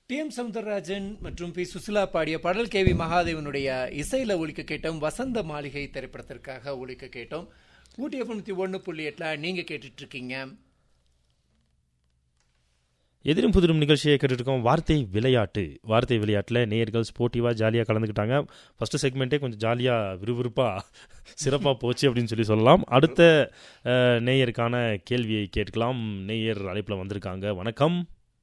D M Soundararajan மற்றும் B Susheela பாடிய பாடல் கே வி மகாதேவனுடைய இசையில ஒழிக்க கேட்டோம் வசந்த மாளிகை திரைப்படத்திற்காக ஒழிக்க கேட்டோம் ஊட்டி எஃப்எம் ஒன்று புள்ளி எட்டுல நீங்க கேட்டுட்டு இருக்கீங்க எதிரும் புதிரும் நிகழ்ச்சியை கேட்டுட்டு இருக்கோம் வார்த்தை விளையாட்டு வார்த்தை விளையாட்டில் நேயர்கள் ஸ்போர்ட்டிவாக ஜாலியாக கலந்துக்கிட்டாங்க ஃபர்ஸ்ட் செக்மெண்ட்டே கொஞ்சம் ஜாலியாக விறுவிறுப்பாக சிறப்பாக போச்சு அப்படின்னு சொல்லி சொல்லலாம் அடுத்த அஹ், நேயருக்கான கேள்வியை கேட்கலாம் நேயர் அழைப்பில் வந்திருக்காங்க வணக்கம்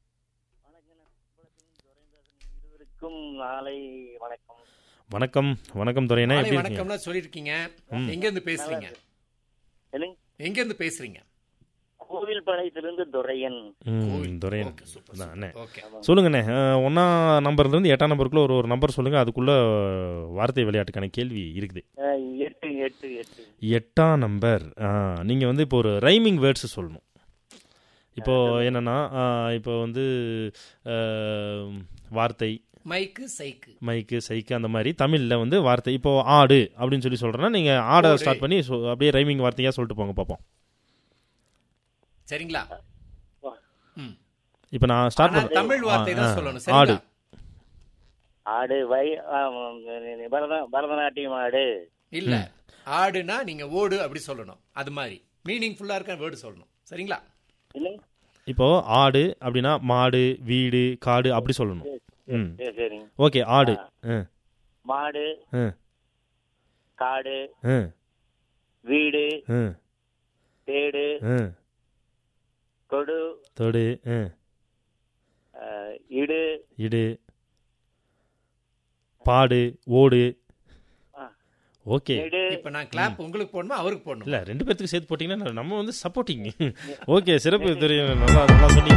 இருவருக்கும் நாளை வணக்கம் வணக்கம் வணக்கம் துரையண்ணா மாலை எப்படி இருக்கீங்க வணக்கம்லாம் சொல்லிருக்கீங்க எங்க இருந்து பேசுறீங்க என்னங்க? எங்க இருந்து பேசுறீங்க கோவில் பாளையத்திலிருந்து துரையன் ம் துரையன் ஓகே சூப்பர் அதான் அண்ணே ஓகே சொல்லுங்கண்ணே அஹ், ஒண்ணா நம்பர்லேருந்து எட்டாம் நம்பருக்குள்ள ஒரு ஒரு நம்பர் சொல்லுங்க அதுக்குள்ள வார்த்தை விளையாட்டுக்கான கேள்வி இருக்குது அஹ், எட்டு எட்டு எட்டு எட்டாம் நம்பர் நீங்கள் வந்து இப்போ ஒரு ரைமிங் வேர்ட்ஸ் சொல்லணும் இப்போ என்னன்னா ஆ, இப்போ வந்து ஆ, வார்த்தை மைக்கு சைக்கு மைக்கு சைக்கு அந்த மாதிரி தமிழில் வந்து வார்த்தை இப்போ ஆடு அப்படின்னு சொல்லி சொல்கிறேன்னா நீங்கள் ஆடை ஓடு. ஸ்டார்ட் பண்ணி சொ- அப்படியே ரைமிங் வார்த்தையாக சொல்லிட்டு போங்க பார்ப்போம் சரிங்களா வா. ம் இப்போ நான் ஸ்டார்ட் ஆனா பண்ண தமிழ் வார்த்தை ஆ, தான் ஆ, சொல்லணும் ஆடு சரிங்களா ஆடு வை ஆம், பரத பரதநாட்டியம் ஆடு இல்ல ஆடுனா நீங்க ஓடு அப்படி சொல்லணும் அது மாதிரி மீனிங் ஃபுல்லா இருக்க வேர்டு சொல்லணும் சரிங்களா இல்லைங்க இப்போ ஆடு அப்படின்னா மாடு வீடு காடு அப்படி சொல்லணும் ம் சரி சரிங்க ஓகே ஆடு ஆ மாடு ஆ காடு ஆ வீடு ஆ தேடு ஆ கொடு தொடு ஆ அஹ், இடு இடு பாடு ஓடு ஆ, ஓகே நெடு இப்ப நான் கிளாப் உங்களுக்கு போடணுமா அவருக்கு போடணும் இல்ல ரெண்டு பேர்த்துக்கு சேர்த்து போட்டீங்கன்னா நம்ம வந்து சப்போர்ட்டிங் ஓகே சிறப்பு தெரியும் நல்லா நல்லா சொன்னீங்க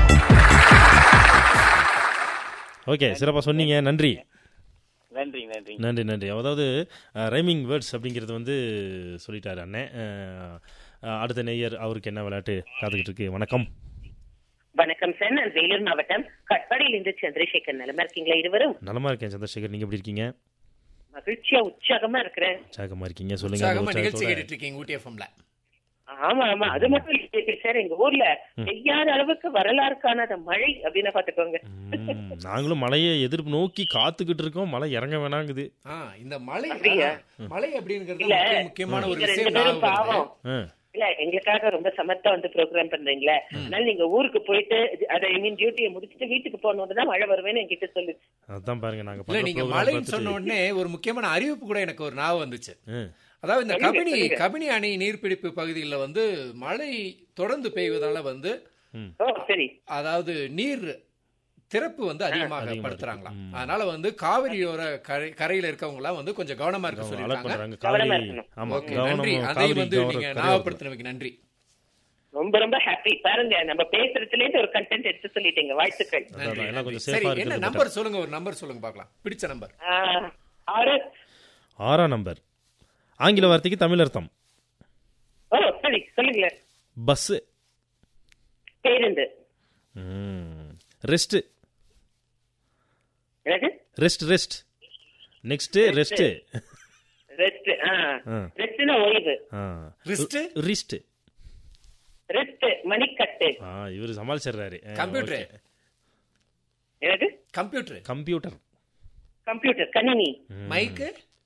ஓகே சிறப்பாக சொன்னீங்க நன்றி நன்றி நன்றி நன்றி நன்றி அதாவது ரைமிங் வேர்ட்ஸ் அப்படிங்கிறது வந்து சொல்லிட்டாரு அண்ணன் அஹ், அஹ், அடுத்த நேயர் அவருக்கு என்ன விளையாட்டு காத்துக்கிட்டு இருக்கு வணக்கம் வணக்கம் சார் நான் வேலூர் மாவட்டம் கட்பாடியிலிருந்து சந்திரசேகர் நலமா இருக்கீங்களா இருவரும் நலமா இருக்கேன் சந்திரசேகர் நீங்க எப்படி இருக்கீங்க மகிழ்ச்சியா உற்சாகமா இருக்கிறேன் உற்சாகமா இருக்கீங்க சொல்லுங்க அந்த உற்சாகமா நிகழ்ச்சி உற்சாகத்தோட. கேட்டுட்டு இருக்கீங்க ஊட்டி எஃப்எம்ல ஆமா ஆமா அது மட்டும் இல்லை சார் எங்க ஊர்ல பெய்யாத அளவுக்கு வரலாறு காணாத மழை அப்படின்னு பாத்துக்கோங்க ம், நாங்களும் மழையை எதிர்ப்பு நோக்கி காத்துக்கிட்டு இருக்கோம் மழை இறங்க வேணாங்குது ஆ, இந்த மழை அப்படியா? ஆ, மழை அப்படிங்கிறது இல்ல, முக்கிய- முக்கியமான ஒரு நீங்க விஷயம் ரெண்டு பேரும் ஞாபகம் வருது. பாவம் ஆ, இல்ல எங்களுக்காக ரொம்ப சமத்தா வந்து ப்ரோக்ராம் பண்றீங்களே அதனால நீங்க ஊருக்கு போயிட்டு அதை ஐ மீன் டியூட்டியை முடிச்சுட்டு வீட்டுக்கு போனோட தான் மழை வருவேன்னு என்கிட்ட சொல்லு அதான் பாருங்க நாங்க இல்ல பண்ற நீங்க program மழைன்னு பார்த்துட்டு- சொன்ன உடனே ஒரு முக்கியமான அறிவிப்பு கூட எனக்கு ஒரு ஞாபகம் வந்துச்சு ஆ, அதாவது இந்த சொல்லுங்க, கபினி சொல்லுங்க. கபினி அணை நீர்பிடிப்பு பகுதிகளில் வந்து மழை தொடர்ந்து பெய்வதால வந்து ஓ சரி அதாவது நீர் திறப்பு வந்து அதிகமாக அதிகமா படுத்துறாங்களாம் இருக்கு. ம். அதனால வந்து காவிரியோர கரை கரையில இருக்கவங்க எல்லாம் வந்து கொஞ்சம் கவனமா இருக்க அவங்க சொல்லிருக்காங்க அலர்ட் பண்றாங்க கவனமா காவிரி இருக்கணும். ஆமா ஓகே நன்றி கவனம் அதையும் காவிரி வந்து கவனம் நீங்க கரையோரம். ஞாபகப்படுத்தினதுக்கு நன்றி ரொம்ப ரொம்ப ஹாப்பி பாருங்க நம்ம பேசுறதுல இருந்து ஒரு கண்டென்ட் எடுத்து சொல்லிட்டீங்க வாழ்த்துக்கள் அதான், நன்றி எல்லாம் கொஞ்சம் சரி சேஃபா என்ன இருக்குது நம்பர் சொல்லுங்க ஒரு நம்பர் சொல்லுங்க பார்க்கலாம் பிடிச்ச நம்பர் ஆ, ஆறு ஆறாம் நம்பர் ஆங்கில வார்த்தைக்கு தமிழ் அர்த்தம் ஓ சரி சொல்லுங்களேன் பஸ் பேருந்து ரெஸ்ட் என்னது rest rest next rest rest ஆ ஆ. ரெஸ்ட்னா ஓய்வு ரிஸ்ட் ரிஸ்ட் ரெஸ்ட் மணிக்கட்டு ஆ இவர் சமாளிச்சிடுறாரு கம்ப்யூட்டர் என்னது கம்ப்யூட்டர் கம்ப்யூட்டர் கம்ப்யூட்டர் கணினி மைக்கு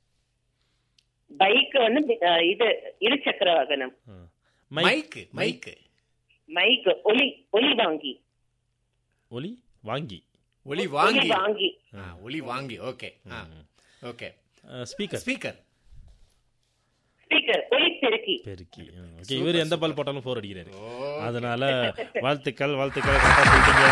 பைக் வந்து ஆ, இது இருசக்கர வாகனம் மைக் மைக்கு மைக்கு மைக் ஒலி ஒலி வாங்கி ஒலி வாங்கி ஒலி ஒலி வாங்கி வாங்கி ஆ, ஒலி வாங்கி okay okay speaker speaker speaker ஒலி பெருக்கி பெருக்கி ஓகே இவர் எந்த பால் போட்டாலும் ஃபோர் அடிக்கிறாரு அதனால வாழ்த்துக்கள் வாழ்த்துக்கள் கரெக்டாக சொல்லிட்டீங்க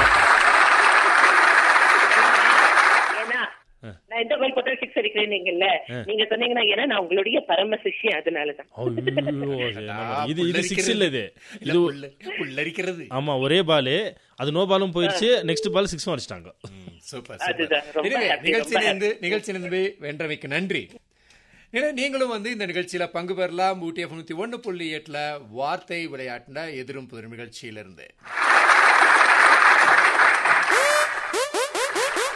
ஏன்னா நான் எந்த கோல் போட்டாலும் சிக்ஸ் அடிக்கிறேன்னீங்கல்ல நீங்க சொன்னீங்கன்னா ஏன்னா நான் உங்களுடைய பரம சிஷ்யம் அதனாலதான் ஐயோ, நம்ம- இது இது சிக்ஸ் இல்ல இது இது உள்ளரிக்கிறது ஆமா ஒரே பால் அது நோ பாலும் போயிருச்சு நெக்ஸ்ட் பால் சிக்ஸ் அடிச்சிட்டாங்க சூப்பர் அதுதான், ரொம்ப சூப்பர் happy, ரொம்ப நிகழ்ச்சியிலிருந்து நிகழ்ச்சியிலிருந்து வென்றமைக்கு நன்றி ஏன்னா நீங்களும் வந்து இந்த நிகழ்ச்சியில பங்கு பெறலாம் ஊட்டி எஃப் நூத்தி ஒன்னு புள்ளி எட்டுல வார்த்தை விளையாட்டுல எதிரும் புதிரும் நிகழ்ச்சியிலிருந்து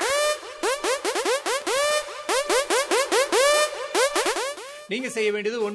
நீங்க செய்ய வேண்டியது ஒன்று